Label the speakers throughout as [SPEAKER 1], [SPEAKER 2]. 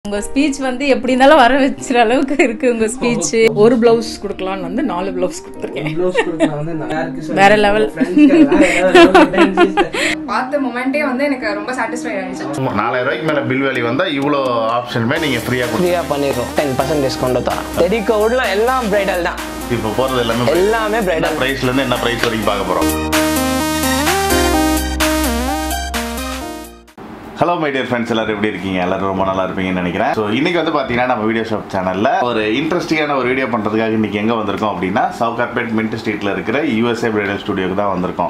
[SPEAKER 1] உங்க ஸ்பீச் வந்து எப்படி இருந்தாலும் வர வச்சுற அளவுக்கு இருக்கு உங்க ஸ்பீச் ஒரு பிளவுஸ் கொடுக்கலாம்னு வந்து நாலு பிளவுஸ் கொடுத்துருக்கேன்
[SPEAKER 2] ப்ளவுஸ் கொடுக்கலாம் வந்து நான் யாருக்கு சொல்ல
[SPEAKER 1] வேற level.
[SPEAKER 2] ஃப்ரெண்ட்ஸ்க்கு வேற level.
[SPEAKER 3] பார்த்த மொமெண்டே வந்து எனக்கு ரொம்ப சாட்டிஸ்ஃபை ஆயிடுச்சு
[SPEAKER 4] நாலாயிரம் ரூபாய்க்கு மேல பில் வேலி வந்தா இவ்வளோ ஆப்ஷனுமே நீங்க ஃப்ரீயா கொடுத்து
[SPEAKER 2] ஃப்ரீயாக பண்ணிடுறோம் டென் பர்சன்ட் டிஸ்கவுண்ட் தரோம் தெடிக்க உள்ள எல்லாம் பிரைடல் தான்
[SPEAKER 4] இப்போ போறது எல்லாமே
[SPEAKER 2] எல்லாமே
[SPEAKER 4] என்ன
[SPEAKER 2] பிரைடல்
[SPEAKER 4] பிரைஸ்ல இருந்து என்ன பிரைஸ் வரைக்கும் பார்க்க போறோம் ஹலோ மை டியர் ஃப்ரெண்ட்ஸ் எல்லாரும் எப்படி இருக்கீங்க எல்லாரும் ரொம்ப நல்லா இருப்பீங்கன்னு நினைக்கிறேன் ஸோ இன்னைக்கு வந்து பார்த்தீங்கன்னா நம்ம வீடியோ ஷாப் சேனல்ல ஒரு இன்ட்ரெஸ்டிங்கான ஒரு வீடியோ பண்றதுக்காக இன்னைக்கு எங்க வந்திருக்கோம் அப்படின்னா சவுகார்பேட் மின்ட் ஸ்ட்ரீட்ல இருக்கிற யூஎஸ்ஏ பிரைடல் ஸ்டுடியோக்கு தான் வந்திருக்கோம்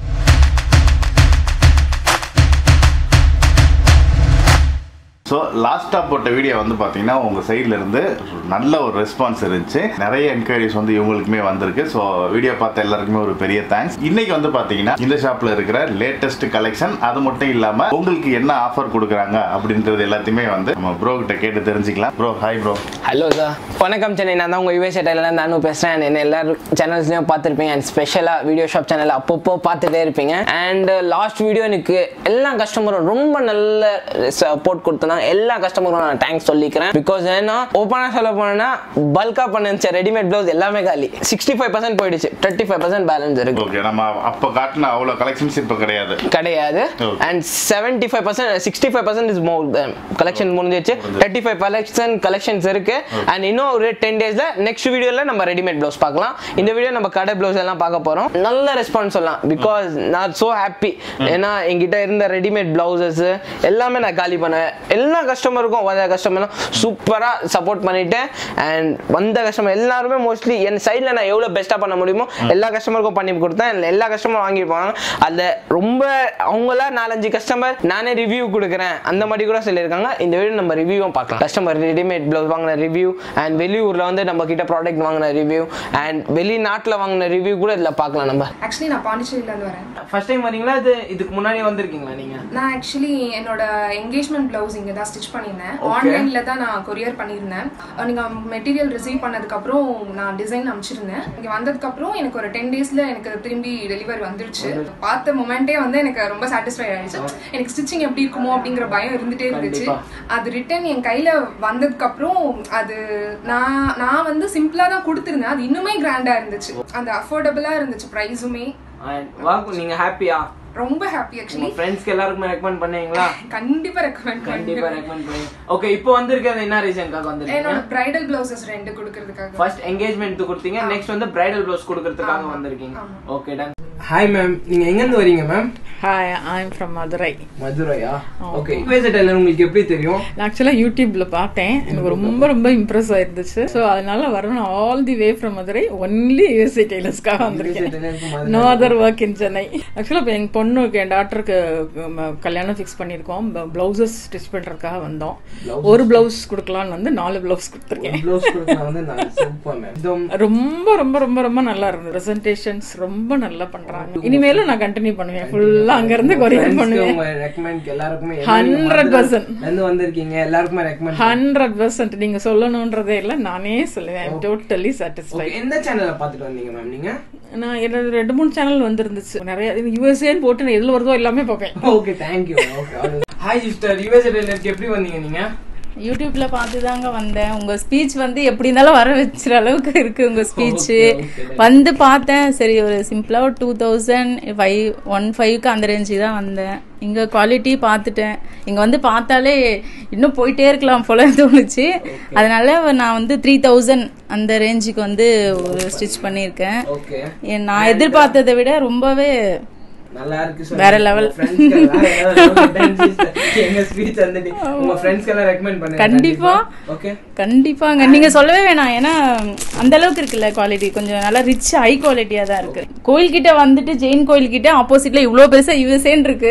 [SPEAKER 4] ஸோ லாஸ்ட்டாக போட்ட வீடியோ வந்து பார்த்தீங்கன்னா உங்கள் சைடில் இருந்து நல்ல ஒரு ரெஸ்பான்ஸ் இருந்துச்சு நிறைய என்கொயரிஸ் வந்து இவங்களுக்குமே வந்திருக்கு ஸோ வீடியோ பார்த்த எல்லாருக்குமே ஒரு பெரிய தேங்க்ஸ் இன்னைக்கு வந்து பார்த்தீங்கன்னா இந்த ஷாப்பில் இருக்கிற லேட்டஸ்ட் கலெக்ஷன் அது மட்டும் இல்லாமல் உங்களுக்கு என்ன ஆஃபர் கொடுக்குறாங்க அப்படின்றது எல்லாத்தையுமே வந்து நம்ம ப்ரோ கிட்ட கேட்டு தெரிஞ்சுக்கலாம் bro hi bro
[SPEAKER 2] hello sir வணக்கம் சென்னை நான் தான் உங்கள் யுஎஸ் இருந்து நானும் பேசுகிறேன் என்ன எல்லாரும் சேனல்ஸ்லையும் பார்த்துருப்பீங்க அண்ட் ஸ்பெஷலாக வீடியோ ஷாப் சேனல் அப்பப்போ பார்த்துட்டே இருப்பீங்க அண்ட் லாஸ்ட் வீடியோ எனக்கு எல்லா கஸ்டமரும் ரொம்ப நல்ல சப்போர்ட் கொடுத்தனாங்க எல்லா கஸ்டமரும் நான் தேங்க்ஸ் சொல்லிக்கிறேன் பிகாஸ் ஏன்னா ஓப்பனாக சொல்ல போனேன்னா பல்காக பண்ண ரெடிமேட் ப்ளவுஸ் எல்லாமே காலி சிக்ஸ்டி ஃபைவ் பர்சன்ட் போயிடுச்சு தேர்ட்டி ஃபைவ் பர்சன்ட் பேலன்ஸ் இருக்கு
[SPEAKER 4] ஓகே நம்ம அப்போ காட்டின அவ்வளோ கலெக்ஷன்ஸ் இப்போ கிடையாது
[SPEAKER 2] கிடையாது
[SPEAKER 4] Okay.
[SPEAKER 2] And seventy five percent sixty five percent is more collection முடிஞ்சிச்சு தேர்ட்டி ஃபைவ் கலெக்ஷன் கலெக்ஷன்ஸ் இருக்கு அண்ட் இன்னும் ஒரு டென் டேஸ்ல நெக்ஸ்ட் வீடியோல நம்ம ரெடிமேட் ப்ளவுஸ் பார்க்கலாம் இந்த வீடியோ நம்ம கடை ப்ளவுஸ் எல்லாம் பார்க்க போறோம் நல்ல ரெஸ்பான்ஸ் சொல்லலாம் பிகாஸ் நான் சோ ஹாப்பி ஏன்னா என்கிட்ட இருந்த ரெடிமேட் பிளவுசஸ் எல்லாமே நான் காலி பண்ணுவேன் எல்லா கஸ்டமருக்கும் வந்த கஸ்டமரும் சூப்பரா சப்போர்ட் பண்ணிட்டேன் அண்ட் வந்த கஸ்டமர் எல்லாருமே மோஸ்ட்லி என் சைடில் நான் எவ்வளோ பெஸ்ட்டாக பண்ண முடியுமோ எல்லா கஸ்டமருக்கும் பண்ணி கொடுத்தேன் and எல்லா கஸ்டமரும் வாங்கியிருப்பாங்க அதில் ரொம்ப அவங்களா நாலஞ்சு கஸ்டமர் நானே ரிவ்யூ கொடுக்குறேன் அந்த மாதிரி கூட சொல்லியிருக்காங்க இந்த வீடியோ நம்ம ரிவ்யூவும் பார்க்கலாம் கஸ்டமர் ரெடிமேட் ப்ளவுஸ் வாங்கின ரிவ்யூ அண்ட் வெளியூரில் வந்து நம்ம கிட்ட ப்ராடக்ட் வாங்கின ரிவ்யூ அண்ட் வெளிநாட்டில் வாங்கின ரிவ்யூ கூட இதில் பார்க்கலாம் நம்ம
[SPEAKER 3] ஆக்சுவலி நான் பாண்டிச்சேரியில இருந்து வரேன்
[SPEAKER 2] ஃபர்ஸ்ட் டைம் வரீங்களா இது இதுக்கு முன்னாடி வந்திருக்கீங்களா நீங்கள்
[SPEAKER 3] நான் ஆக்சுவலி என்னோட என்கேஜ்மெண்ட் பிளவுஸ் இங்க தான் ஸ்டிச் பண்ணியிருந்தேன் ஆன்லைன்ல தான் நான் கொரியர் பண்ணியிருந்தேன் அஹ் நீங்க மெட்டீரியல் ரிசீவ் பண்ணதுக்கு அப்புறம் நான் டிசைன் அனுப்பிச்சிருந்தேன் இங்க வந்ததுக்கு அப்புறம் எனக்கு ஒரு டென் டேஸ்ல எனக்கு திரும்பி டெலிவரி வந்துருச்சு பார்த்த மொமெண்டே வந்து எனக்கு ரொம்ப சாட்டிஸ்ஃபை ஆயிடுச்சு எனக்கு ஸ்டிச்சிங் எப்படி இருக்குமோ அப்படிங்கிற பயம் இருந்துட்டே இருந்துச்சு அது ரிட்டன் என் கையில வந்ததுக்கு அப்புறம் அது நான் நான் வந்து சிம்பிளா தான் கொடுத்துருந்தேன் அது இன்னுமே கிராண்டா இருந்துச்சு அந்த அஃபோர்டபுளா இருந்துச்சு ப்ரைஸுமே
[SPEAKER 2] வாங்க நீங்கள் ஹாப்பியா
[SPEAKER 3] ரொம்ப ஹாப்பி ஆக்சுவலி
[SPEAKER 2] உங்கள் ஃப்ரெண்ட்ஸ்க்கு எல்லாருக்குமே ரெக்கமெண்ட் பண்ணுவீங்களா
[SPEAKER 3] கண்டிப்பா ரெக்கமெண்ட்
[SPEAKER 2] கண்டிப்பா
[SPEAKER 3] பண்ணுவேன்
[SPEAKER 2] ரெக்கமெண்ட் பண்ணுங்க ஓகே இப்போ வந்திருக்கிறது என்ன ரீசன்க்காக வந்திருக்கீங்க
[SPEAKER 3] என்னோட பிரைடல் பிளவுசஸ் ரெண்டு கொடுக்கறதுக்காக
[SPEAKER 2] ஃபர்ஸ்ட் என்கேஜ்மெண்ட் கொடுத்தீங்க நெக்ஸ்ட் வந்து பிரைடல் ப்ளவுஸ் கொடுக்கறதுக்காக வந்திருக்கீங்க
[SPEAKER 3] ஆமா.
[SPEAKER 2] ஓகே டன் ஹாய் மேம் நீங்க எங்க இருந்து வரீங்க ma'am
[SPEAKER 1] hi I am from Madurai
[SPEAKER 2] மதுரையா ஓகே யுஎஸ் டெய்லர் உங்களுக்கு எப்படி தெரியும்
[SPEAKER 1] நான் ஆக்சுவலாக யூடியூப்ல பார்த்தேன் எனக்கு ரொம்ப ரொம்ப இம்ப்ரெஸ் ஆயிருந்துச்சு ஸோ அதனால வரணும் all the way from Madurai only USA டெய்லர்ஸ்க்காக வந்திருக்கேன் no other work in Chennai ஆக்சுவலாக இப்போ எங்கள் பொண்ணுக்கு என் டாக்டருக்கு கல்யாணம் ஃபிக்ஸ் பண்ணியிருக்கோம் ப்ளவுசஸ் ஸ்டிச் பண்ணுறதுக்காக வந்தோம் ஒரு பிளவுஸ் கொடுக்கலான்னு வந்து நாலு பிளவுஸ் கொடுத்துருக்கேன்
[SPEAKER 2] ப்ளவுஸ் கொடுக்கலாம் வந்து நான் சூப்பர் மேம் இதுவும்
[SPEAKER 1] ரொம்ப ரொம்ப ரொம்ப ரொம்ப நல்லா இருந்தது ப்ரெசன்டேஷன்ஸ் ரொம்ப நல்லா பண்றாங்க இனிமேலும் நான் கண்டினியூ பண்ணுவேன் ஃபுல்லா அங்க இருந்து கொரியர் பண்ணுவேன்
[SPEAKER 2] உங்க ரெக்கமெண்ட் எல்லாருக்குமே
[SPEAKER 1] ஹண்ட்ரட் பர்சன்ட்
[SPEAKER 2] இருந்து வந்திருக்கீங்க எல்லாருக்குமே ரெக்கமெண்ட்
[SPEAKER 1] ஹண்ட்ரட் பர்சன்ட் நீங்க சொல்லணும்ன்றதே இல்லை நானே சொல்லுவேன் டோட்டலி சாட்டிஸ்ஃபை
[SPEAKER 2] எந்த சேனலை பார்த்துட்டு வந்தீங்க மேம் நீங்க
[SPEAKER 1] நான் என்னோட ரெண்டு மூணு சேனல் வந்துருந்துச்சு நிறைய யூஎஸ்ஏன்னு போட்டு நான் எதுல வருதோ எல்லாமே பார்ப்பேன்
[SPEAKER 2] okay thank you okay hi sister US டெய்லருக்கு எப்படி வந்தீங்க நீங்க
[SPEAKER 1] யூடியூப்ல பார்த்து தாங்க வந்தேன் உங்க ஸ்பீச் வந்து எப்படி இருந்தாலும் வர வச்சுற அளவுக்கு இருக்கு உங்க ஸ்பீச் வந்து பார்த்தேன் சரி ஒரு சிம்பிளா ஒரு டூ தௌசண்ட் ஃபைவ் ஒன் ஃபைவ்க்கு அந்த ரேஞ்சு தான் வந்தேன் இங்க குவாலிட்டி பார்த்துட்டேன் இங்க வந்து பார்த்தாலே இன்னும் போயிட்டே இருக்கலாம் போல தோணுச்சு அதனால நான் வந்து த்ரீ தௌசண்ட் அந்த ரேஞ்சுக்கு வந்து ஒரு ஸ்டிச் பண்ணியிருக்கேன்
[SPEAKER 2] ஓகே
[SPEAKER 1] என் நான் எதிர்பார்த்ததை விட ரொம்பவே
[SPEAKER 2] நல்லா இருக்கு sir.
[SPEAKER 1] வேற level.
[SPEAKER 2] உங்க friends-க்கு வேற level done sister. எங்க ஸ்பீச் வந்துட்டு உங்க ஃப்ரெண்ட்ஸ்க்கு எல்லாம் ரெக்கமெண்ட் பண்ணுங்க
[SPEAKER 1] கண்டிப்பா.
[SPEAKER 2] ஓகே
[SPEAKER 1] கண்டிப்பாங்க நீங்க சொல்லவே வேணாம் ஏன்னா அந்த அளவுக்கு இருக்குல்ல குவாலிட்டி கொஞ்சம் நல்லா ரிச் ஹை குவாலிட்டியா தான் இருக்கு கோயில் கிட்ட வந்துட்டு ஜெயின் கோயில் கிட்ட ஆப்போசிட்ல இவ்வளவு பெருசா யூஎஸ்ஏன்னு இருக்கு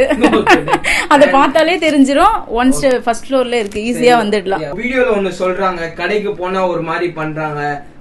[SPEAKER 1] அதை பார்த்தாலே தெரிஞ்சிரும் ஒன் ஃபர்ஸ்ட் ஃப்ளோர்ல இருக்கு ஈஸியா வந்துடலாம்
[SPEAKER 2] வீடியோல ஒண்ணு சொல்றாங்க கடைக்கு போனா ஒரு மாதிரி பண்றாங்க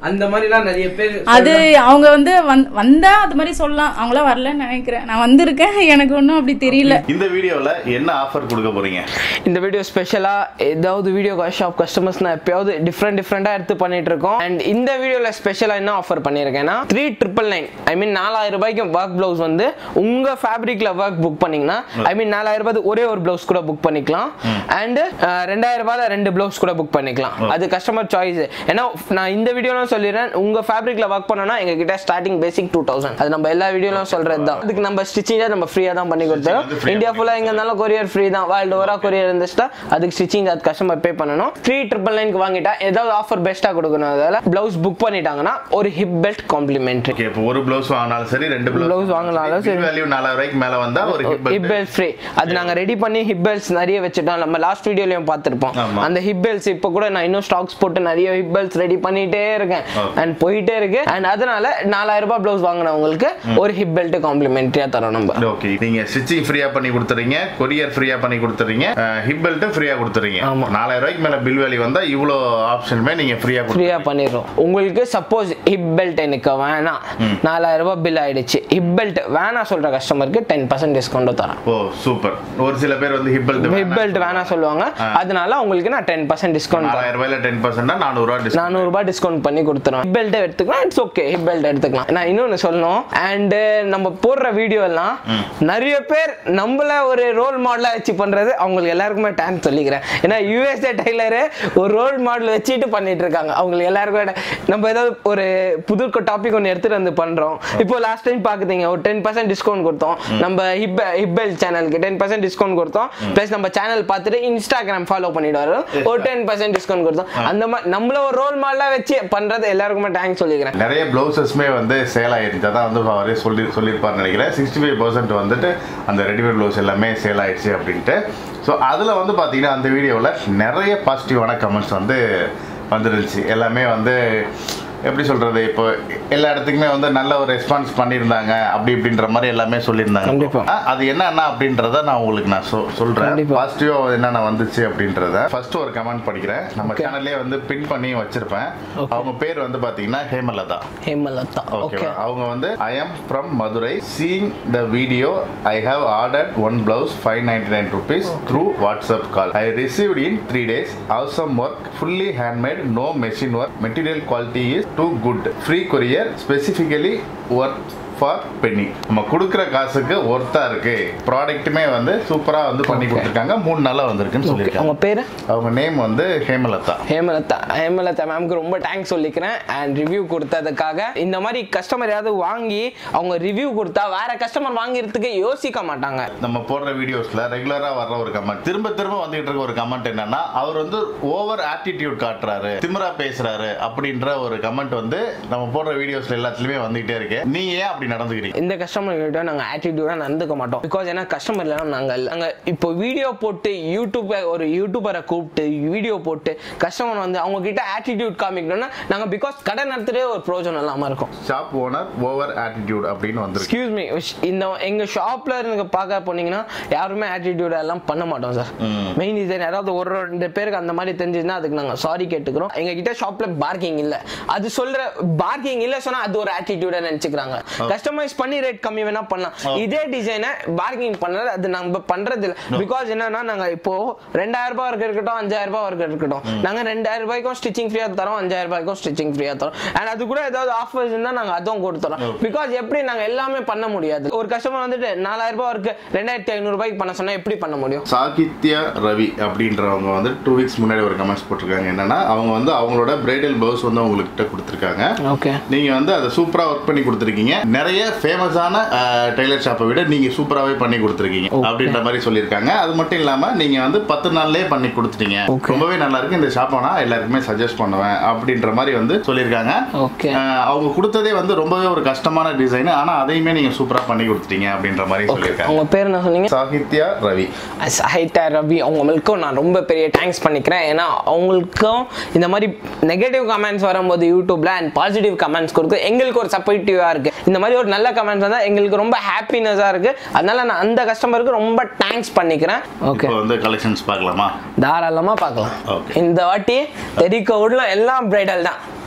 [SPEAKER 2] அந்த மாதிரிலாம் நிறைய பேர்
[SPEAKER 1] அது அவங்க வந்து வந்- வந்தா அது மாதிரி சொல்லலாம் அவங்களாம் வரலன்னு நினைக்கிறேன் நான் வந்திருக்கேன் எனக்கு ஒன்றும் அப்படி தெரியல
[SPEAKER 4] இந்த வீடியோல என்ன ஆஃபர் கொடுக்க போறீங்க
[SPEAKER 2] இந்த வீடியோ ஸ்பெஷலா ஏதாவது வீடியோ ஷாப் கஸ்டமர்ஸ் நான் எப்பயாவது டிஃப்ரெண்ட் டிஃப்ரெண்டா எடுத்து பண்ணிட்டு இருக்கோம் அண்ட் இந்த வீடியோல ஸ்பெஷலா என்ன ஆஃபர் பண்ணிருக்கேன்னா three triple nine I mean நாலாயிரம் ரூபாய்க்கு ஒர்க் பிளவுஸ் வந்து உங்க ஃபேப்ரிக்ல ஒர்க் புக் பண்ணீங்கன்னா ஐ மீன் நாலாயிரம் ரூபாய் ஒரே ஒரு பிளவுஸ் கூட புக் பண்ணிக்கலாம் அண்ட் ரெண்டாயிரம் ரூபாயில ரெண்டு பிளவுஸ் கூட புக் பண்ணிக்கலாம் அது கஸ்டமர் சாய்ஸ் ஏன்னா நான் இந்த வீடியோலாம் சொல்லிடுறேன் உங்க ஃபேப்ரிக்ல ஒர்க் பண்ணனா எங்க கிட்ட ஸ்டார்டிங் பேசிக் டூ தௌசண்ட் அது நம்ம எல்லா வீடியோலாம் சொல்றது தான் அதுக்கு நம்ம ஸ்டிச்சிங் நம்ம ஃப்ரீயா தான் பண்ணி கொடுத்தோம்
[SPEAKER 4] வந்து free ஆ
[SPEAKER 2] இந்தியா ஃபுல்லா எங்க இருந்தாலும் கொரியர் ஃப்ரீ தான் வேர்ல்டு ஓவரா கொரியர் இருந்துச்சுன்னா அதுக்கு ஸ்டிச்சிங் அது கஸ்டமர் பே பண்ணணும் த்ரீ ட்ரிபிள் நைன்க்கு வாங்கிட்டா ஏதாவது ஆஃபர் பெஸ்ட்டா கொடுக்கணும் அதில் பிளவுஸ் புக் பண்ணிட்டாங்கன்னா ஒரு ஹிப் பெல்ட் காம்ப்ளிமெண்ட்ரி
[SPEAKER 4] ஓகே இப்போ ஒரு ப்ளவுஸ் வாங்கினாலும் சரி ரெண்டு
[SPEAKER 2] Blouse வாங்கினாலும் சரி.
[SPEAKER 4] வேல்யூ நாலாயிரம் ரூபாய்க்கு மேல வந்தா ஒரு hip belt.
[SPEAKER 2] Hip belt free அது நாங்க ரெடி பண்ணி ஹிப் பெல்ட்ஸ் நிறைய வச்சுட்டோம் நம்ம லாஸ்ட் வீடியோலயும் பார்த்திருப்போம்
[SPEAKER 4] ஆமா.
[SPEAKER 2] அந்த ஹிப் பெல்ட்ஸ் இப்போ கூட நான் இன்னும் ஸ்டாக்ஸ் போட்டு நிறைய ஹிப் பெல்ட்ஸ் ரெடி பண்ணிட்டே இருக்கேன்
[SPEAKER 4] Okay.
[SPEAKER 2] அண்ட் போயிட்டே இருக்கு அண்ட் அதனால நாலாயிரம் ரூபாய் பிளவுஸ் வாங்கினவங்களுக்கு ஒரு ஹிப் பெல்ட் காம்ப்ளிமெண்ட்ரியா தரோம் நம்ம
[SPEAKER 4] ஓகே நீங்க ஸ்டிச்சிங் ஃப்ரீயா பண்ணி கொடுத்துறீங்க கொரியர் ஃப்ரீயா பண்ணி கொடுத்துறீங்க ஹிப் பெல்ட் ஃப்ரீயா கொடுத்துறீங்க
[SPEAKER 2] ஆமா.
[SPEAKER 4] நாலாயிரம் ரூபாய்க்கு மேல பில் வேல்யூ வந்தா இவ்வளோ ஆப்ஷனுமே நீங்க ஃப்ரீயா
[SPEAKER 2] ஃப்ரீயா பண்ணிடுறோம் உங்களுக்கு சப்போஸ் ஹிப் பெல்ட் எனக்கு வேணாம் நாலாயிரம் ரூபாய் பில் ஆயிடுச்சு ஹிப் பெல்ட் வேணாம் சொல்ற கஸ்டமருக்கு டென் பர்சன்ட் டிஸ்கவுண்ட் தரேன்
[SPEAKER 4] ஓ சூப்பர் ஒரு சில பேர் வந்து ஹிப் பெல்ட்
[SPEAKER 2] ஹிப் பெல்ட் வேணாம் சொல்லுவாங்க அதனால உங்களுக்கு நான் டென் பர்சன்ட் டிஸ்கவுண்ட் தரேன்
[SPEAKER 4] நாலாயிரம் ரூபாயில டென் பர்சன்டா நானூறு ரூபாய் டிஸ்கவுண்ட்
[SPEAKER 2] நானூறு ரூபாய் டிஸ்கவுண்ட் பண்ணி கொடுத்துருவோம் ஹிப் பெல்ட் எடுத்துக்கலாம் இட்ஸ் ஓகே ஹிப் பெல்ட் எடுத்துக்கலாம் நான் இன்னொன்னு சொல்லணும் அண்ட் நம்ம போடுற வீடியோ எல்லாம் நிறைய பேர் நம்மள ஒரு ரோல் மாடலா வச்சு பண்றது அவங்களுக்கு எல்லாருக்குமே டேன் சொல்லிக்கிறேன் ஏன்னா யூஎஸ்ஏ டைலரு ஒரு ரோல் மாடல் வச்சுட்டு பண்ணிட்டு இருக்காங்க அவங்களுக்கு எல்லாருக்குமே ta- நம்ம ஏதாவது ஒரு புது டாபிக் ஒன்று எடுத்துட்டு வந்து பண்றோம் இப்போ லாஸ்ட் டைம் பாக்குறீங்க ஒரு டென் பர்சன்ட் டிஸ்கவுண்ட் கொடுத்தோம் நம்ம ஹிப் ஹிப்பெல் சேனலுக்கு டென் பர்சன்ட் டிஸ்கவுண்ட் கொடுத்தோம் ப்ளஸ் நம்ம சேனல் பார்த்துட்டு இன்ஸ்டாகிராம் ஃபாலோ பண்ணிடுவாரு ஒரு டென் பர்சன்ட் டிஸ்கவுண்ட் கொடுத்தோம் அந்த மாதிரி நம்மள ஒரு ரோல் மாடலா வச்சு பண்றது எல்லாருக்குமே தேங்க்ஸ் சொல்லிக்கிறேன்
[SPEAKER 4] நிறைய ப்ளவுசஸ்மே வந்து சேல் ஆயிருச்சு அதான் வந்து அவரே சொல்லி சொல்லியிருப்பார்னு நினைக்கிறேன் சிக்ஸ்டி ஃபைவ் பர்சன்ட் வந்துட்டு அந்த ரெடிமேட் ப்ளவுஸ் எல்லாமே சேல் ஆயிடுச்சு அப்படின்ட்டு ஸோ அதில் வந்து பார்த்தீங்கன்னா அந்த வீடியோவில் நிறைய பாசிட்டிவான கமெண்ட்ஸ் வந்து வந்துருந்துச்சு எல்லாமே வந்து எப்படி சொல்கிறது இப்போ எல்லா இடத்துக்குமே வந்து நல்ல ஒரு ரெஸ்பான்ஸ் பண்ணியிருந்தாங்க அப்படி இப்படின்ற மாதிரி எல்லாமே சொல்லியிருந்தாங்க
[SPEAKER 2] கண்டிப்பா.
[SPEAKER 4] ஆ, அது என்னென்ன அப்படின்றத நான் உங்களுக்கு நான் சொ சொல்கிறேன்
[SPEAKER 2] கண்டிப்பா.
[SPEAKER 4] பாசிட்டிவாக என்னென்ன வந்துச்சு அப்படின்றத ஃபர்ஸ்ட் ஒரு கமெண்ட் படிக்கிறேன் நம்ம சேனல்லே வந்து பின் பண்ணி வச்சிருப்பேன் அவங்க பேர் வந்து பார்த்தீங்கன்னா ஹேமலதா
[SPEAKER 2] ஹேமலதா ஓகே
[SPEAKER 4] ஓகேவா அவங்க வந்து I am from Madurai seeing the video I have ordered one blouse five ninety nine rupees through WhatsApp call I received in three days awesome work fully handmade no machine work material quality is too good free courier specifically work for penny நம்ம கொடுக்குற காசுக்கு ஒர்த்தா இருக்கு ப்ராடக்ட்டுமே வந்து சூப்பரா வந்து பண்ணி கொடுத்துருக்காங்க மூணு நாளா வந்திருக்குன்னு சொல்லியிருக்காங்க
[SPEAKER 2] அவங்க பேரு
[SPEAKER 4] அவங்க நேம் வந்து ஹேமலதா
[SPEAKER 2] ஹேமலதா ஹேமலதா மேம்க்கு ரொம்ப தேங்க்ஸ் சொல்லிக்கிறேன் அண்ட் ரிவ்யூ கொடுத்ததுக்காக இந்த மாதிரி கஸ்டமர் யாராவது வாங்கி அவங்க ரிவ்யூ கொடுத்தா வேற கஸ்டமர் வாங்கிறதுக்கு யோசிக்க மாட்டாங்க
[SPEAKER 4] நம்ம போடுற வீடியோஸ்ல ரெகுலரா வர்ற ஒரு கமெண்ட் திரும்ப திரும்ப வந்துகிட்டு இருக்க ஒரு கமெண்ட் என்னன்னா அவர் வந்து ஓவர் ஆட்டிடியூட் காட்டுறாரு திமிரா பேசுறாரு அப்படின்ற ஒரு கமெண்ட் வந்து நம்ம போடுற வீடியோஸ்ல எல்லாத்துலயுமே வந்துகிட்டே இருக்கு நீங்க ஏன் அப்படி நடந்துக்கிறீங்க
[SPEAKER 2] இந்த கஸ்டமர் கிட்ட நாங்கள் ஆட்டிடியூடாக நடந்துக்க மாட்டோம் பிகாஸ் ஏன்னா கஸ்டமர் இல்லைனா நாங்கள் நாங்கள் இப்போ வீடியோ போட்டு யூடியூப் ஒரு யூடியூபரை கூப்பிட்டு வீடியோ போட்டு கஸ்டமர் வந்து அவங்க கிட்ட ஆட்டிடியூட் காமிக்கணும்னா நாங்கள் பிகாஸ் கடை நடத்துறதே ஒரு ப்ரோஜனம் இல்லாமல் இருக்கும்
[SPEAKER 4] ஷாப் ஓனர் ஓவர் ஆட்டிடியூட் அப்படின்னு வந்திருக்கு
[SPEAKER 2] எக்ஸ்கியூஸ் மீ இந்த எங்கள் ஷாப்பில் எனக்கு பார்க்க போனீங்கன்னா யாருமே ஆட்டிடியூட் எல்லாம் பண்ண மாட்டோம் சார் மெயின் ரீசன் யாராவது ஒரு ரெண்டு பேருக்கு அந்த மாதிரி தெரிஞ்சுதுன்னா அதுக்கு நாங்கள் சாரி கேட்டுக்கிறோம் எங்க கிட்ட ஷாப்பில் பார்க்கிங் இல்லை அது சொல்ற பார்க்கிங் இல்லை சொன்னா அது ஒரு ஆட்டிடியூடா நினைச்சுக்கிறாங்க கஸ்டமைஸ் பண்ணி ரேட் கம்மி வேணா பண்ணலாம் இதே டிசைனை பார்க்கிங் பண்ணது அது நம்ம பண்றது இல்லை பிகாஸ் என்னன்னா நாங்க இப்போ ரெண்டாயிரம் ரூபாய் வரைக்கும் இருக்கட்டும் அஞ்சாயிரம் ரூபாய் வரைக்கும் இருக்கட்டும் நாங்க ரெண்டாயிரம் ரூபாய்க்கும் ஸ்டிச்சிங் ஃப்ரீயா தரோம் அஞ்சாயிரம் ரூபாய்க்கும் ஸ்டிச்சிங் ஃப்ரீயா தரோம் அண்ட் அது கூட ஏதாவது ஆஃபர்ஸ் இருந்தா நாங்க அதுவும் கொடுத்துறோம் பிகாஸ் எப்படி நாங்க எல்லாமே பண்ண முடியாது ஒரு கஸ்டமர் வந்துட்டு நாலாயிரம் ரூபாய் இருக்கு ரெண்டாயிரத்தி ஐநூறு ரூபாய்க்கு பண்ண சொன்னா எப்படி பண்ண முடியும்
[SPEAKER 4] சாகித்யா ரவி அப்படின்றவங்க வந்து டூ வீக்ஸ் முன்னாடி ஒரு கமெண்ட்ஸ் போட்டிருக்காங்க என்னன்னா அவங்க வந்து அவங்களோட பிரைடல் ப்ளவுஸ் வந்து உங்கள்கிட்ட கொடுத்துருக்காங்க
[SPEAKER 2] ஓகே
[SPEAKER 4] நீங்க வந்து அதை சூப்பரா ஒர்க் பண்ணி கொடுத்துருக்கீங்க நிறைய ஃபேமஸான டெய்லர் ஷாப்பை விட நீங்க சூப்பராகவே பண்ணி கொடுத்துருக்கீங்க அப்படின்ற மாதிரி சொல்லியிருக்காங்க அது மட்டும் இல்லாம நீங்க வந்து பத்து நாள்லயே பண்ணி கொடுத்துட்டீங்க ரொம்பவே நல்லா இருக்கு இந்த ஷாப்பை நான் எல்லாருக்குமே சஜஸ்ட் பண்ணுவேன் அப்படின்ற மாதிரி வந்து சொல்லியிருக்காங்க
[SPEAKER 2] ஓகே
[SPEAKER 4] அஹ், அவங்க கொடுத்ததே வந்து ரொம்பவே ஒரு கஷ்டமான டிசைன் ஆனா அதையுமே நீங்க சூப்பரா பண்ணி கொடுத்துட்டீங்க அப்படின்ற மாதிரி சொல்லியிருக்காங்க
[SPEAKER 2] உங்க பேர் என்ன சொன்னீங்க
[SPEAKER 4] சாகித்யா ரவி
[SPEAKER 2] சாஹித்யா ரவி அவங்களுக்கும் நான் ரொம்ப பெரிய தேங்க்ஸ் பண்ணிக்கிறேன் ஏன்னா அவங்களுக்கும் இந்த மாதிரி நெகட்டிவ் கமெண்ட்ஸ் வரும்போது யூடியூப்ல அண்ட் பாசிட்டிவ் கமெண்ட்ஸ் கொடுக்கு எங்களுக்கு ஒரு சப்போர்ட்டிவா இருக்கு இந்த மாதிரி ஒரு நல்ல கமெண்ட்ஸ் வந்தால் எங்களுக்கு ரொம்ப ஹாப்பினஸா இருக்கு அதனால நான் அந்த கஸ்டமருக்கு ரொம்ப தேங்க்ஸ் பண்ணிக்கிறேன் ஓகே
[SPEAKER 4] இப்போ வந்து கலெக்ஷன்ஸ் பார்க்கலாமா
[SPEAKER 2] தாராளமா பார்க்கலாம்
[SPEAKER 4] Okay.
[SPEAKER 2] இந்த வாட்டி தெரிக்க உள்ள எல்லாம் பிரைடல் தான்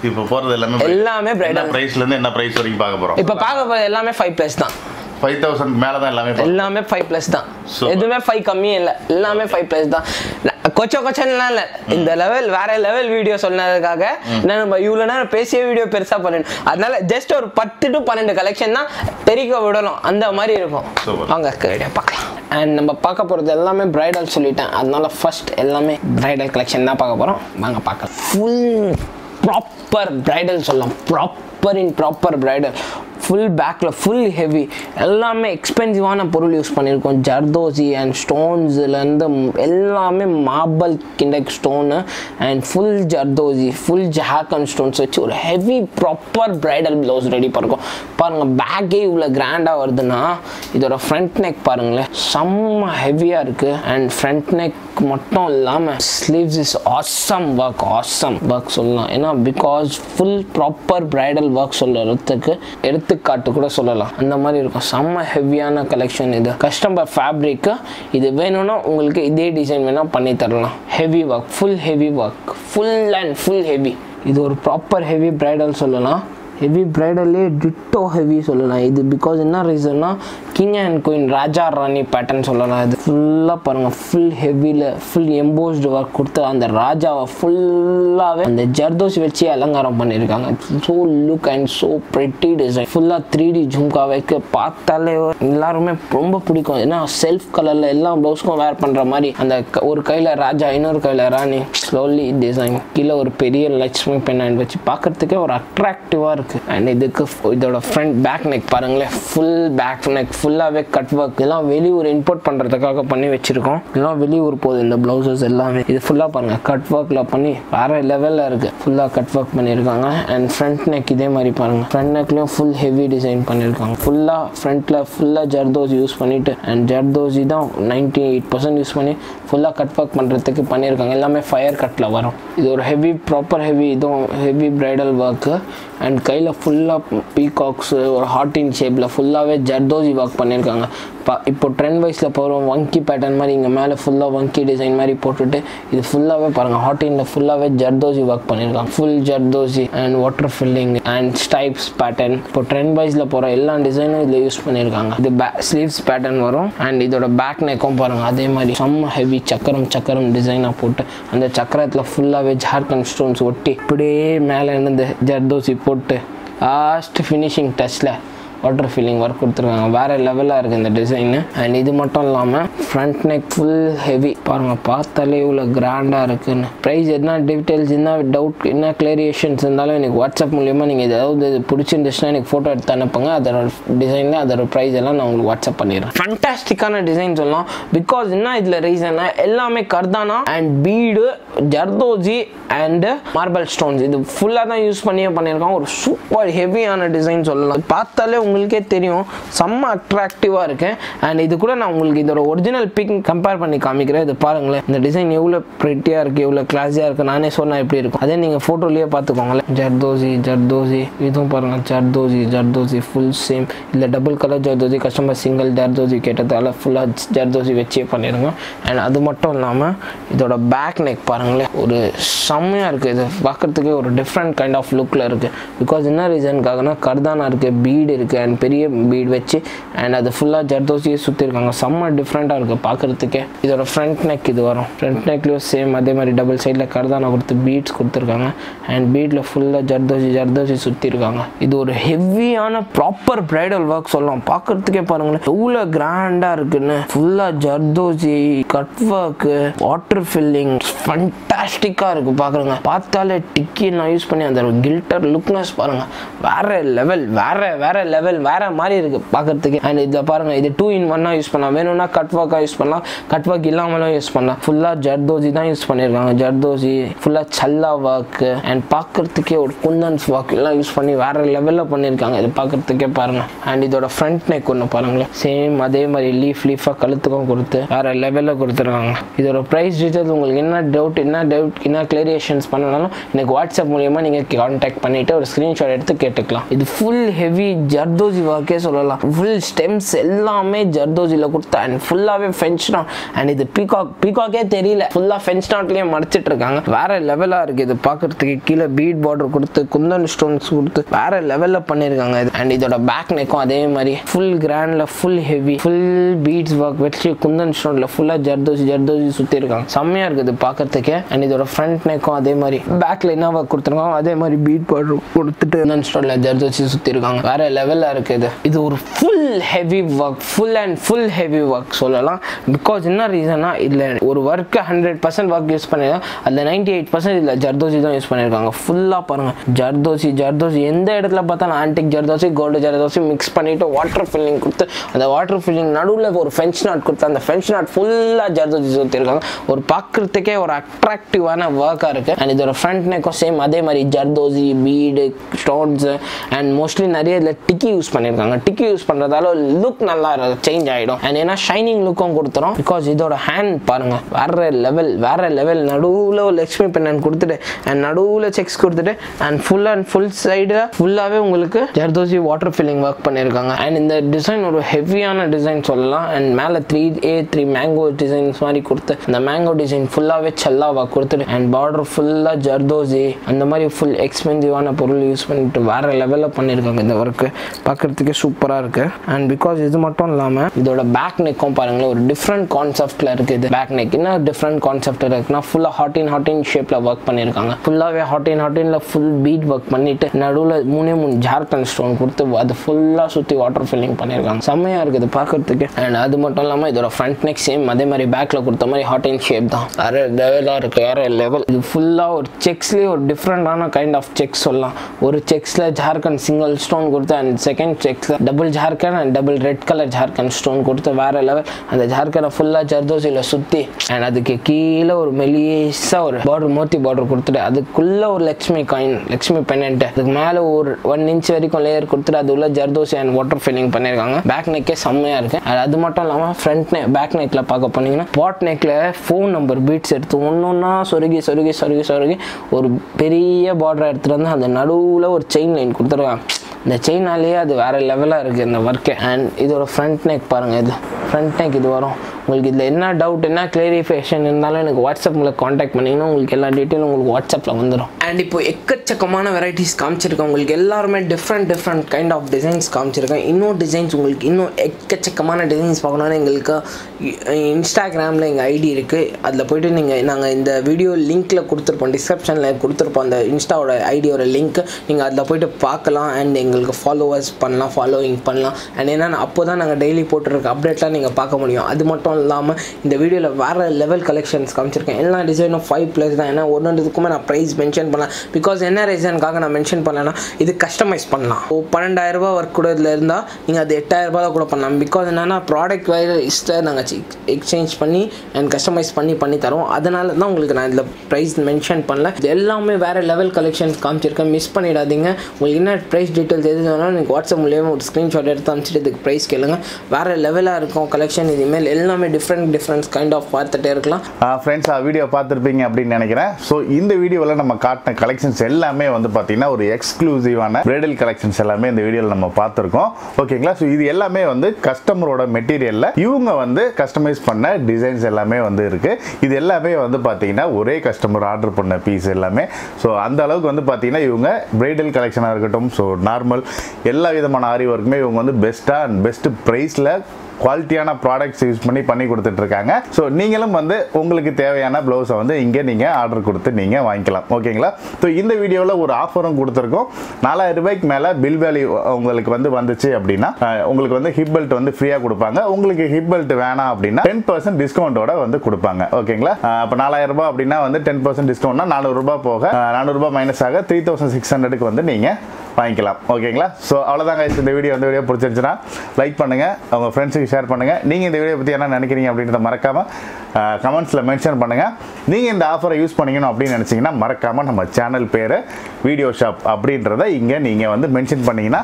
[SPEAKER 4] இப்போ போறது எல்லாமே
[SPEAKER 2] எல்லாமே bridal.
[SPEAKER 4] என்ன பிரைஸ்ல இருந்து என்ன பிரைஸ் வரைக்கும் பார்க்க போறோம்
[SPEAKER 2] இப்போ பார்க்க போறது எல்லாமே ஃபைவ் ப்ளஸ் தான்
[SPEAKER 4] ஃபைவ் தௌசண்ட் மேல தான் எல்லாமே பார்க்க
[SPEAKER 2] எல்லாமே ஃபைவ் ப்ளஸ் தான்
[SPEAKER 4] Super.
[SPEAKER 2] எதுவுமே ஃபைவ் கம்மியே இல்லை எல்லாமே ஃபைவ் ப்ளஸ் தான் ந- கொச்ச கொச்சன்லாம் இல்லை இந்த லெவல் வேற லெவல் வீடியோ சொன்னதுக்காக நான் நம்ம இவ்வளோ நேரம் பேசிய வீடியோ பெருசாக பண்ணிடணும் அதனால ஜஸ்ட் ஒரு பத்து டு பன்னெண்டு கலெக்ஷன் தான் தெரிக்க விடணும் அந்த மாதிரி இருக்கும்
[SPEAKER 4] Super.
[SPEAKER 2] வாங்க வீடியோ பார்க்கலாம் அண்ட் நம்ம பார்க்க போகிறது எல்லாமே பிரைடல் சொல்லிட்டேன் அதனால ஃபர்ஸ்ட் எல்லாமே பிரைடல் கலெக்ஷன் தான் பார்க்க போகிறோம் வாங்க பார்க்கலாம் ஃபுல் ப்ராப்பர் பிரைடல் சொல்லலாம் proper in proper bridal full பேக்கில் ஃபுல் ஹெவி எல்லாமே எக்ஸ்பென்சிவான பொருள் யூஸ் பண்ணியிருக்கோம் ஜர்தோசி அண்ட் ஸ்டோன்ஸ்லேருந்து எல்லாமே மார்பல் கிண்டக் stone and full zardozi full ஜஹாக் அண்ட் ஸ்டோன்ஸ் வச்சு ஒரு heavy proper bridal blouse ready பண்ணிருக்கோம் பாருங்கள் பேக்கே இவ்வளோ கிராண்டாக வருதுன்னா இதோட ஃப்ரண்ட் நெக் பாருங்களேன் செம்ம ஹெவியாக இருக்குது அண்ட் ஃப்ரண்ட் நெக் மட்டும் இல்லாமல் sleeves is awesome work awesome work சொல்லலாம் ஏன்னா because full proper bridal work சொல்லுறதுக்கு எடுத்துக்காட்டு கூட சொல்லலாம் அந்த மாதிரி இருக்கும் செம்ம ஹெவியான கலெக்ஷன் இது கஸ்டமர் ஃபேப்ரிக்கு இது வேணும்னா உங்களுக்கு இதே டிசைன் வேணால் பண்ணி தரலாம் heavy work full heavy work full and full heavy இது ஒரு ப்ராப்பர் ஹெவி பிரைடல் சொல்லலாம் ஹெவி பிரைடல்லே டிட்டோ ஹெவி சொல்லலாம் இது பிகாஸ் என்ன ரீசன்னா கிங் அண்ட் குயின் ராஜா ராணி பேட்டர்ன் சொல்லலாம் இது ஃபுல்லாக பாருங்கள் ஃபுல் ஹெவியில் ஃபுல் எம்போஸ்டு ஒர்க் கொடுத்து அந்த ராஜாவை ஃபுல்லாகவே அந்த ஜர்தோசி வச்சு அலங்காரம் பண்ணியிருக்காங்க so look and so pretty design ஃபுல்லாக த்ரீ டி ஜும்கா வைக்க பார்த்தாலே எல்லாருமே ரொம்ப பிடிக்கும் ஏன்னா செல்ஃப் கலரில் எல்லா ப்ளவுஸ்க்கும் வேர் பண்ணுற மாதிரி அந்த க- ஒரு கையில் ராஜா இன்னொரு கையில் ராணி ஸ்லோலி டிசைன் கீழே ஒரு பெரிய லட்சுமி பெண்ணாயின் வச்சு பார்க்கறதுக்கே ஒரு அட்ராக்டிவாக இருக்குது அண்ட் இதுக்கு f- இதோட ஃப்ரண்ட் பேக் நெக் பாருங்களேன் ஃபுல் பேக் நெக் ஃபுல்லாகவே கட் ஒர்க் இதெல்லாம் வெளியூர் இம்போர்ட் பண்ணுறதுக்காக பண்ணி வச்சுருக்கோம் இதெல்லாம் வெளியூர் போகுது இந்த ப்ளவுசஸ் எல்லாமே இது ஃபுல்லாக பாருங்கள் கட் ஒர்க்கில் பண்ணி வேற லெவலில் இருக்குது ஃபுல்லாக கட் ஒர்க் பண்ணியிருக்காங்க அண்ட் ஃப்ரண்ட் நெக் இதே மாதிரி பாருங்கள் ஃப்ரண்ட் நெக்லேயும் ஃபுல் ஹெவி டிசைன் பண்ணியிருக்காங்க ஃபுல்லாக ஃப்ரண்ட்டில் ஃபுல்லாக ஜர்தோசி யூஸ் பண்ணிவிட்டு அண்ட் ஜர்தோசி தான் நைன்டி எயிட் பர்சன்ட் யூஸ் பண்ணி ஃபுல்லாக கட் ஒர்க் பண்ணுறதுக்கு பண்ணியிருக்காங்க எல்லாமே ஃபயர் கட்டில் வரும் இது ஒரு ஹெவி ப்ராப்பர் ஹெவி இதுவும் ஹெவி பிரைடல் ஒர்க்கு அண்ட் கையில் ஃபுல்லாக பீகாக்ஸு ஒரு ஹார்டின் ஷேப்பில் ஃபுல்லாகவே ஜர்தோசி ஒர்க் பண்ணியிருக்காங்க பா இப்போ ட்ரெண்ட் வைஸில் போகிறோம் வங்கி பேட்டர்ன் மாதிரி இங்கே மேலே ஃபுல்லாக வங்கி டிசைன் மாதிரி போட்டுட்டு இது ஃபுல்லாகவே பாருங்கள் ஹார்டினில் ஃபுல்லாகவே ஜர்தோசி ஒர்க் பண்ணியிருக்காங்க full zardozi and water filling and stripes pattern இப்போ ட்ரெண்ட் வைஸில் போகிற எல்லா டிசைனும் இதில் யூஸ் பண்ணியிருக்காங்க இது பே ஸ்லீவ்ஸ் பேட்டர்ன் வரும் அண்ட் இதோட பேக் நெக்கும் பாருங்கள் அதே மாதிரி செம்ம ஹெவி சக்கரம் சக்கரம் டிசைனாக போட்டு அந்த சக்கரத்தில் ஃபுல்லாகவே ஜார்க்கண்ட் ஸ்டோன்ஸ் ஒட்டி இப்படியே மேலே இருந்து ஜர்தோசி போட்டு லாஸ்ட் ஃபினிஷிங் டச்சில் வாட்டர் ஃபில்லிங் ஒர்க் கொடுத்துருக்காங்க வேறு லெவலாக இருக்குது இந்த டிசைனு அண்ட் இது மட்டும் இல்லாமல் ஃப்ரண்ட் நெக் ஃபுல் ஹெவி பாருங்கள் பார்த்தாலே இவ்வளோ கிராண்டாக இருக்குன்னு ப்ரைஸ் என்ன டீட்டெயில்ஸ் என்ன டவுட் என்ன கிளியரேஷன்ஸ் இருந்தாலும் எனக்கு வாட்ஸ்அப் மூலியமாக நீங்கள் ஏதாவது இது பிடிச்சிருந்துச்சுன்னா எனக்கு ஃபோட்டோ எடுத்து அனுப்புங்க அதோட டிசைனில் அதோட ப்ரைஸ் எல்லாம் நான் உங்களுக்கு வாட்ஸ்அப் பண்ணிடுறேன் ஃபண்டாஸ்டிக்கான டிசைன் சொல்லலாம் பிகாஸ் என்ன இதில் ரீசன்னா எல்லாமே கர்தானா and bead zardozi and marble stones இது ஃபுல்லாக தான் யூஸ் பண்ணியே பண்ணியிருக்காங்க ஒரு சூப்பர் ஹெவியான டிசைன் சொல்லலாம் பார்த்தாலே உங்களுக்கே தெரியும் செம்ம அட்ராக்டிவாக இருக்கு அண்ட் இது கூட நான் உங்களுக்கு இதோட ஒரிஜினல் பிக் கம்பேர் பண்ணி காமிக்கிறேன் இது பாருங்களேன் இந்த டிசைன் எவ்வளோ ப்ரெட்டியாக இருக்குது எவ்வளோ கிளாஸியாக இருக்குது நானே சொன்னால் எப்படி இருக்கும் அதே நீங்கள் ஃபோட்டோலேயே பார்த்துக்கோங்களேன் ஜர்தோசி ஜர்தோசி இதுவும் பாருங்கள் ஜர்தோசி ஜர்தோசி ஃபுல் சேம் இல்லை double colour zardozi customer single zardozi கேட்டதால ஃபுல்லாக ஜர்தோசி வச்சே பண்ணிடுங்க அண்ட் அது மட்டும் இல்லாமல் இதோட பேக் நெக் பாருங்களேன் ஒரு செம்மையாக இருக்குது இது பார்க்குறதுக்கே ஒரு டிஃப்ரெண்ட் கைண்ட் ஆஃப் லுக்கில் இருக்குது பிகாஸ் என்ன ரீசனுக்காகனா கர்தானா இருக்குது பீடு இருக்குது அண்ட் பெரிய பீடு வச்சு அண்ட் அது ஃபுல்லாக ஜர்தோசியே சுற்றிருக்காங்க செம்ம டிஃப்ரெண்ட்டாக இருக்குது பார்க்குறதுக்கே இதோட ஃப்ரண்ட் நெக் இது வரும் ஃப்ரண்ட் நெக்லேயும் சேம் அதே மாதிரி டபுள் சைடில் கர்தானா கொடுத்து பீட்ஸ் கொடுத்துருக்காங்க அண்ட் பீட்டில் ஃபுல்லாக ஜர்தோசி ஜர்தோசி சுற்றிருக்காங்க இது ஒரு ஹெவியான ப்ராப்பர் பிரைடல் ஒர்க் சொல்லலாம் பார்க்குறதுக்கே பாருங்களேன் எவ்வளோ கிராண்டாக இருக்குன்னு ஃபுல்லாக zardozi cut work water filling ஃபண்டாஸ்டிக்காக இருக்குது பார்க்குறங்க பார்த்தாலே டிக்கி நான் யூஸ் பண்ணி அந்த கில்டர் லுக்னஸ் பாருங்கள் வேற லெவல் வேற வேற லெவல் வேற மாதிரி இருக்குது பார்க்கறதுக்கு அண்ட் இதில் பாருங்கள் இது டூ இன் ஒன்னாக யூஸ் பண்ணலாம் வேணும்னா கட் ஒர்க்காக யூஸ் பண்ணலாம் கட் ஒர்க் இல்லாமலும் யூஸ் பண்ணலாம் ஃபுல்லாக ஜர்தோசி தான் யூஸ் பண்ணியிருக்காங்க ஜர்தோசி ஃபுல்லாக சல்லா ஒர்க்கு அண்ட் பார்க்கறதுக்கே ஒரு குந்தன்ஸ் ஒர்க் எல்லாம் யூஸ் பண்ணி வேற லெவலில் பண்ணியிருக்காங்க இது பார்க்கறதுக்கே பாருங்கள் அண்ட் இதோட ஃப்ரண்ட் நெக் ஒன்று பாருங்களேன் சேம் அதே மாதிரி லீஃப் லீஃபாக கழுத்துக்கும் கொடுத்து வேற லெவலில் கொடுத்துருக்காங்க இதோட ப்ரைஸ் டீட்டெயில்ஸ் உங்களுக்கு என்ன டவுட் என்ன டவுட் என்ன கிளியரேஷன்ஸ் பண்ணனாலும் எனக்கு வாட்ஸ்அப் மூலியமாக நீங்கள் கான்டாக்ட் பண்ணிவிட்டு ஒரு ஸ்க்ரீன்ஷாட் எடுத்து கேட்டுக்கலாம் இது ஃபுல் ஹெவி ஜர்தோ ஜர்தோசி ஒர்க்கே சொல்லலாம் ஃபுல் ஸ்டெம்ஸ் எல்லாமே ஜர்தோசியில் கொடுத்து அண்ட் ஃபுல்லாகவே ஃபென்ச் நாட் அண்ட் இது பீகாக் பீகாக்கே தெரியல ஃபுல்லாக ஃபென்ச் நாட்லேயே மடிச்சிட்டு இருக்காங்க வேற லெவலாக இருக்குது இது பார்க்கறதுக்கு கீழே பீட் பார்டர் கொடுத்து குந்தன் ஸ்டோன்ஸ் கொடுத்து வேற லெவலில் பண்ணியிருக்காங்க இது அண்ட் இதோட பேக் நெக்கும் அதே மாதிரி ஃபுல் கிராண்டில் full heavy full beads work வச்சு குந்தன் ஸ்டோனில் ஃபுல்லாக ஜர்தோசி ஜர்தோசி சுற்றி இருக்காங்க செம்மையாக இருக்குது பார்க்கறதுக்கே அண்ட் இதோட ஃப்ரண்ட் நெக்கும் அதே மாதிரி பேக்கில் என்ன ஒர்க் கொடுத்துருக்காங்க அதே மாதிரி பீட் பார்டர் கொடுத்துட்டு குந்தன் ஸ்டோனில் ஜர்தோசி சுற்றி இருக்காங்க வேற லெவலில் இருக்குது இது ஒரு full heavy work full and full heavy work சொல்லலாம் பிகாஸ் என்ன ரீசனா இதில் ஒரு work hundred percent work use பண்ணிருக்காங்க அதில் நைன்டி எயிட் பர்சன்ட் இதில் ஜர்தோசி தான் யூஸ் பண்ணியிருக்காங்க ஃபுல்லாக பாருங்கள் ஜர்தோசி ஜர்தோசி எந்த இடத்துல பார்த்தாலும் antique zardozi gold zardozi mix பண்ணிட்டு வாட்டர் ஃபில்லிங் கொடுத்து அந்த வாட்டர் ஃபில்லிங் நடுவில் ஒரு ஃபென்ச் நாட் கொடுத்து அந்த ஃபென்ச் நாட் ஃபுல்லாக ஜர்தோசி சுற்றிருக்காங்க ஒரு பார்க்குறதுக்கே ஒரு அட்ராக்டிவான ஒர்க்காக இருக்குது அண்ட் இதோட ஃப்ரண்ட் நெக்கும் சேம் அதே மாதிரி zardozi bead stones and mostly நிறைய இதில் டிக்கி யூஸ் பண்ணியிருக்காங்க டிக்கி யூஸ் பண்ணுறதால லுக் நல்லா சேஞ்ச் ஆகிடும் அண்ட் ஏன்னா ஷைனிங் லுக்கும் கொடுத்துரும் பிகாஸ் இதோட ஹேண்ட் பாருங்க வேற லெவல் வேற லெவல் நடுவில் ஒரு லக்ஷ்மி பெண்ணன் கொடுத்துட்டு அண்ட் நடுவில் செக்ஸ் கொடுத்துட்டு and full and full side ஃபுல்லாகவே உங்களுக்கு ஜர்தோசி வாட்டர் ஃபில்லிங் ஒர்க் பண்ணியிருக்காங்க அண்ட் இந்த டிசைன் ஒரு ஹெவியான டிசைன் சொல்லலாம் அண்ட் மேலே three uh three mango designs மாதிரி கொடுத்து அந்த மேங்கோ டிசைன் ஃபுல்லாகவே செல்லாவா கொடுத்துட்டு அண்ட் பார்டர் ஃபுல்லாக ஜர்தோசி அந்த மாதிரி ஃபுல் எக்ஸ்பென்சிவான பொருள் யூஸ் பண்ணிட்டு வேற லெவலில் பண்ணியிருக்காங்க இந்த ஒர்க்கு பார்க்குறதுக்கே சூப்பராக இருக்கு அண்ட் பிகாஸ் இது மட்டும் இல்லாமல் இதோட பேக் நெக்கும் பாருங்களேன் ஒரு டிஃப்ரெண்ட் கான்செப்டில் இருக்குது இது பேக் நெக் என்ன டிஃப்ரெண்ட் கான்செப்ட் இருக்குன்னா ஃபுல்லாக ஹாட் இன் ஹாட் இன் ஷேப்பில் ஒர்க் பண்ணியிருக்காங்க ஃபுல்லாகவே ஹாட் இன் ஹாட் இன்ல ஃபுல் பீட் ஒர்க் பண்ணிட்டு நடுவில் மூணே மூணு ஜார்க்கண்ட் ஸ்டோன் கொடுத்து அது ஃபுல்லாக சுற்றி வாட்டர் ஃபில்லிங் பண்ணியிருக்காங்க செம்மையாக இருக்குது பார்க்கறதுக்கு அண்ட் அது மட்டும் இல்லாமல் இதோட ஃப்ரண்ட் நெக் சேம் அதே மாதிரி பேக்கில் கொடுத்த மாதிரி ஹாட் இன் ஷேப் தான் வேற லெவலாக இருக்குது வேற லெவல் இது ஃபுல்லாக ஒரு செக்ஸ்லேயே ஒரு டிஃப்ரெண்டான கைண்ட் ஆஃப் செக்ஸ் சொல்லலாம் ஒரு செக்ஸில் ஜார்க்கண்ட் சிங்கிள் ஸ்டோன் கொடுத்து அண்ட் செகண்ட் செக்ஸில் டபுள் ஜார்க்கண்ட் அண்ட் டபுள் ரெட் கலர் ஜார்க்கண்ட் ஸ்டோன் கொடுத்து வேற லெவல் அந்த ஜார்க்கண்டை ஃபுல்லாக ஜர்தோசியில் சுற்றி அண்ட் அதுக்கு கீழே ஒரு மெலிசா ஒரு பார்டர் மோத்தி பார்டர் கொடுத்துட்டு அதுக்குள்ளே ஒரு லக்ஷ்மி காயின் லக்ஷ்மி பெண்ணன்ட்டு அதுக்கு மேலே ஒரு ஒன் இன்ச் வரைக்கும் லேயர் கொடுத்துட்டு அது உள்ள ஜர்தோசி அண்ட் வாட்டர் ஃபில்லிங் பண்ணியிருக்காங்க பேக் நெக்கே செம்மையாக இருக்கு அது அது மட்டும் இல்லாமல் ஃப்ரண்ட் நெக் பேக் நெக்கில் பார்க்க போனீங்கன்னா பாட் நெக்கில் ஃபோன் நம்பர் பீட்ஸ் எடுத்து ஒன்று ஒன்றா சொருகி சொருகி சொருகி சொருகி ஒரு பெரிய பார்டர் எடுத்துகிட்டு வந்து அந்த நடுவில் ஒரு செயின் லைன் கொடுத்துருக்காங்க இந்த செயினாலேயே அது வேறு லெவலாக இருக்குது இந்த ஒர்க்கு அண்ட் இதோட ஃப்ரண்ட் நெக் பாருங்கள் இது ஃப்ரண்ட் நெக் இது வரும் உங்களுக்கு இதில் என்ன டவுட் என்ன கிளியரிஃபிகேஷன் இருந்தாலும் எனக்கு வாட்ஸ்அப்பில் காண்டாக்ட் பண்ணிங்கன்னா உங்களுக்கு எல்லா டீட்டெயிலும் உங்களுக்கு வாட்ஸ்அப்பில் வந்துடும் அண்ட் இப்போ எக்கச்சக்கமான வெரைட்டிஸ் காமிச்சிருக்கேன் உங்களுக்கு எல்லாருமே different different kind of designs காமிச்சிருக்கேன் இன்னும் டிசைன்ஸ் உங்களுக்கு இன்னும் எக்கச்சக்கமான டிசைன்ஸ் பார்க்கணுன்னு எங்களுக்கு இன்ஸ்டாகிராமில் எங்கள் ஐடி இருக்குது அதில் போயிட்டு நீங்கள் நாங்கள் இந்த வீடியோ லிங்க்கில் கொடுத்துருப்போம் டிஸ்கிரிப்ஷனில் கொடுத்துருப்போம் அந்த இன்ஸ்டாவோட ஐடியோட லிங்க் நீங்கள் அதில் போயிட்டு பார்க்கலாம் அண்ட் எங்களுக்கு ஃபாலோவர்ஸ் பண்ணலாம் ஃபாலோவிங் பண்ணலாம் அண்ட் என்னென்னா அப்போ தான் நாங்கள் டெய்லி போட்டுருக்க அப்டேட்லாம் நீங்கள் பார்க்க முடியும் அது மட்டும் இல்லாமல் இந்த வீடியோவில் வேறு லெவல் கலெக்ஷன்ஸ் காமிச்சிருக்கேன் எல்லா டிசைனும் ஃபைவ் ப்ளஸ் தான் ஏன்னா ஒன்றுக்குமே நான் ப்ரைஸ் மென்ஷன் பண்ணலாம் பிகாஸ் என்ன ரீசனுக்காக நான் மென்ஷன் பண்ணலன்னா இது கஸ்டமைஸ் பண்ணலாம் ஓ பன்னெண்டாயிரரூபா ஒர்க் கூட இதில் இருந்தால் நீங்கள் அது எட்டாயிரரூபா கூட பண்ணலாம் பிகாஸ் என்னென்னா ப்ராடக்ட் வைஸில் நாங்கள் எக்ஸ்சேஞ்ச் பண்ணி அண்ட் கஸ்டமைஸ் பண்ணி பண்ணி தரோம் அதனால தான் உங்களுக்கு நான் இதில் ப்ரைஸ் மென்ஷன் பண்ணல இது எல்லாமே வேறு லெவல் கலெக்ஷன்ஸ் காமிச்சிருக்கேன் மிஸ் பண்ணிடாதீங்க உங்களுக்கு என்ன ப்ரைஸ் டீட்டெயில்ஸ் எது வேணாலும் நீங்கள் வாட்ஸ்அப் மூலியமாக ஒரு ஸ்க்ரீன்ஷாட் எடுத்து அனுப்பிச்சிட்டு இதுக்கு ப்ரைஸ் கேளுங்க வேறு லெவலாக இருக்கும் கலெக்ஷன் இனிமேல் எல்லாமே டிஃப்ரெண்ட் டிஃப்ரெண்ட் கைண்ட் ஆஃப் பார்த்துட்டே இருக்கலாம்
[SPEAKER 4] ஃப்ரெண்ட்ஸ் வீடியோ பார்த்துருப்பீங்க அப்படின்னு நினைக்கிறேன் ஸோ இந்த வீடியோவில் நம்ம காட்டின கலெக்ஷன்ஸ் எல்லாமே வந்து பார்த்தீங்கன்னா ஒரு எக்ஸ்க்ளூசிவான பிரைடல் கலெக்ஷன்ஸ் எல்லாமே இந்த வீடியோவில் நம்ம பார்த்துருக்கோம் ஓகேங்களா ஸோ இது எல்லாமே வந்து கஸ்டமரோட மெட்டீரியலில் இவங்க வந்து கஸ்டமைஸ் பண்ண டிசைன்ஸ் எல்லாமே வந்து இருக்கு இது எல்லாமே வந்து பார்த்தீங்கன்னா ஒரே கஸ்டமர் ஆர்டர் பண்ண பீஸ் எல்லாமே ஸோ அந்த அளவுக்கு வந்து பார்த்தீங்கன்னா இவங்க பிரைடல் கலெக்ஷனாக இருக்கட்டும் ஸோ நார்மல் எல்லா விதமான ஆரி ஒர்க்குமே இவங்க வந்து பெஸ்ட்டாக அண்ட் பெஸ்ட் ப்ரைஸில் குவாலிட்டியான ப்ராடக்ட்ஸ் யூஸ் பண்ணி பண்ணி கொடுத்துட்டு இருக்காங்க ஸோ நீங்களும் வந்து உங்களுக்கு தேவையான ப்ளவுஸை வந்து இங்கே நீங்கள் ஆர்டர் கொடுத்து நீங்கள் வாங்கிக்கலாம் ஓகேங்களா ஸோ இந்த வீடியோவில் ஒரு ஆஃபரும் கொடுத்துருக்கோம் நாலாயிரம் ரூபாய்க்கு மேலே பில் வேல்யூ உங்களுக்கு வந்து வந்துச்சு அப்படின்னா அஹ், உங்களுக்கு வந்து ஹிப் பெல்ட் வந்து ஃப்ரீயாக கொடுப்பாங்க உங்களுக்கு ஹிப் பெல்ட் வேணாம் அப்படின்னா டென் பர்சன்ட் டிஸ்கவுண்ட்டோட வந்து கொடுப்பாங்க ஓகேங்களா அப்போ நாலாயிரம் ரூபாய் அப்படின்னா வந்து டென் பர்சன்ட் டிஸ்கவுண்ட்னா நானூறுரூபா போக அஹ், நானூறுரூபா மைனஸ் ஆக த்ரீ தௌசண்ட் சிக்ஸ் ஹண்ட்ரடுக்கு வந்து நீங்கள் வாங்கிக்கலாம் ஓகேங்களா ஸோ அவ்வளோதாங்க இந்த வீடியோ இந்த வீடியோ பிடிச்சிருச்சுன்னா லைக் பண்ணுங்கள் உங்கள் ஃப்ரெண்ட்ஸுக்கு ஷேர் பண்ணுங்கள் நீங்கள் இந்த வீடியோ பற்றி என்ன நினைக்கிறீங்க அப்படின்றத மறக்காமல் கமெண்ட்ஸில் மென்ஷன் பண்ணுங்கள் நீங்கள் இந்த ஆஃபரை யூஸ் பண்ணிக்கணும் அப்படின்னு நினச்சிங்கன்னா மறக்காமல் நம்ம சேனல் பேர் வீடியோ ஷாப் அப்படின்றத இங்கே நீங்கள் வந்து மென்ஷன் பண்ணிங்கன்னா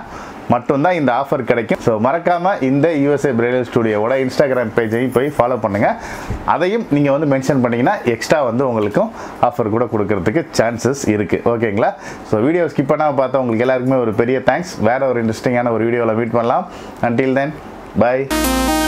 [SPEAKER 4] மட்டும்தான் இந்த ஆஃபர் கிடைக்கும் ஸோ மறக்காமல் இந்த யூஎஸ்ஏ பிரைடல் ஸ்டுடியோவோட இன்ஸ்டாகிராம் பேஜையும் போய் ஃபாலோ பண்ணுங்கள் அதையும் நீங்கள் வந்து மென்ஷன் பண்ணிங்கன்னா எக்ஸ்ட்ரா வந்து உங்களுக்கும் ஆஃபர் கூட கொடுக்கறதுக்கு சான்சஸ் இருக்குது ஓகேங்களா ஸோ வீடியோ ஸ்கிப் பண்ணாமல் பார்த்தா உங்களுக்கு எல்லாருக்குமே ஒரு பெரிய தேங்க்ஸ் வேறு ஒரு இன்ட்ரெஸ்டிங்கான ஒரு வீடியோவில் மீட் பண்ணலாம் அன்டில் தென் பை